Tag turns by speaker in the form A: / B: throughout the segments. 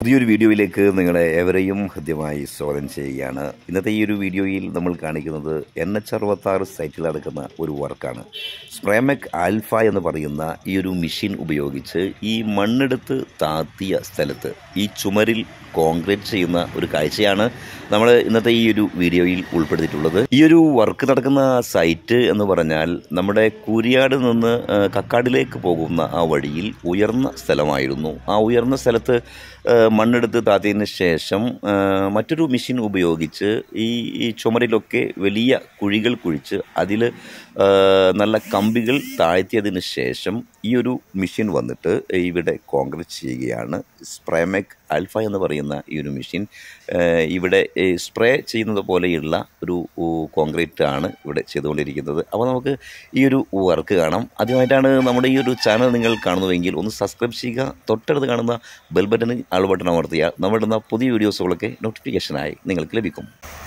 A: പുതിയൊരു വീഡിയോയിലേക്ക് നിങ്ങളെ ഏവരെയും ഹൃദ്യമായി സ്വാഗതം ചെയ്യുകയാണ് ഇന്നത്തെ ഈ ഒരു വീഡിയോയിൽ നമ്മൾ കാണിക്കുന്നത് എൻ എച്ച് അറുപത്താറ് സൈറ്റിൽ നടക്കുന്ന ഒരു വർക്കാണ് സ്പ്രേമെക് ആൽഫ എന്ന് പറയുന്ന ഈ ഒരു മെഷീൻ ഉപയോഗിച്ച് ഈ മണ്ണെടുത്ത് താത്തിയ സ്ഥലത്ത് ഈ ചുമരിൽ കോൺക്രീറ്റ് ചെയ്യുന്ന ഒരു കാഴ്ചയാണ് നമ്മൾ ഇന്നത്തെ ഈ ഒരു വീഡിയോയിൽ ഉൾപ്പെടുത്തിയിട്ടുള്ളത് ഈ ഒരു വർക്ക് നടക്കുന്ന സൈറ്റ് എന്ന് പറഞ്ഞാൽ നമ്മുടെ കൂരിയാട് നിന്ന് ആ, കക്കാടിലേക്ക് പോകുന്ന ആ വഴിയിൽ ഉയർന്ന സ്ഥലമായിരുന്നു ആ ഉയർന്ന സ്ഥലത്ത് ആ, മണ്ണെടുത്ത് താത്തിയതിന് ശേഷം ആ, മറ്റൊരു മെഷീൻ ഉപയോഗിച്ച് ഈ ഈ ചുമരിലൊക്കെ വലിയ കുഴികൾ കുഴിച്ച് അതിൽ നല്ല കമ്പികൾ താഴ്ത്തിയതിന് ശേഷം ഈ ഒരു മെഷീൻ വന്നിട്ട് ഇവിടെ കോൺക്രീറ്റ് ചെയ്യുകയാണ് സ്പ്രേമെക് ആൽഫ എന്ന് പറയുന്ന ഈ ഒരു മെഷീൻ ഏഹ് ഇവിടെ ഈ സ്പ്രേ ചെയ്യുന്നത് പോലെയുള്ള ഒരു ഉ, കോൺക്രീറ്റ് ആണ് ഇവിടെ ചെയ്തുകൊണ്ടിരിക്കുന്നത് അപ്പോൾ നമുക്ക് ഈ ഒരു വർക്ക് കാണാം ആദ്യമായിട്ടാണ് നമ്മുടെ ഈ ഒരു ചാനൽ നിങ്ങൾ കാണുന്നുവെങ്കിൽ ഒന്ന് സബ്സ്ക്രൈബ് ചെയ്യുക തൊട്ടടുത്ത് കാണുന്ന ബെൽ ബട്ടണിൽ ആൾ ബട്ടൺ അമർത്തിയാൽ നമ്മളിടുന്ന പുതിയ വീഡിയോസുകളൊക്കെ നോട്ടിഫിക്കേഷനായി നിങ്ങൾക്ക് ലഭിക്കും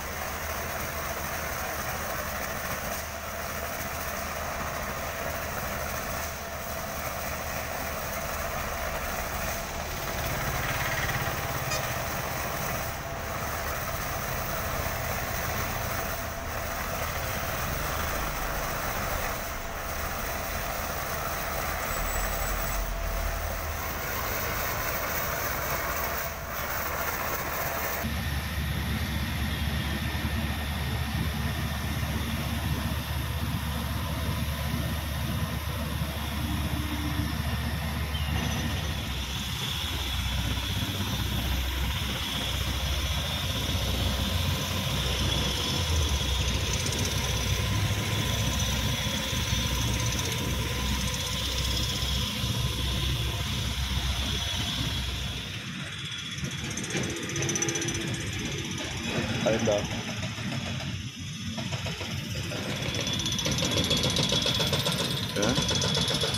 A: അതെന്താ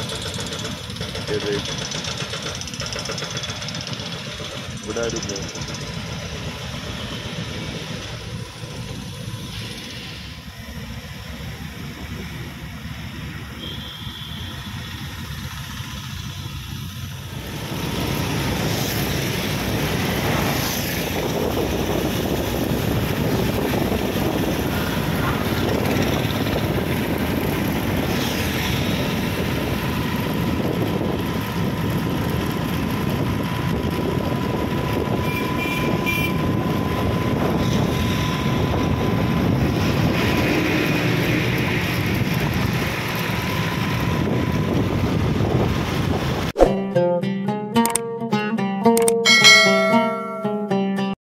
A: ഇവിടെ ആരും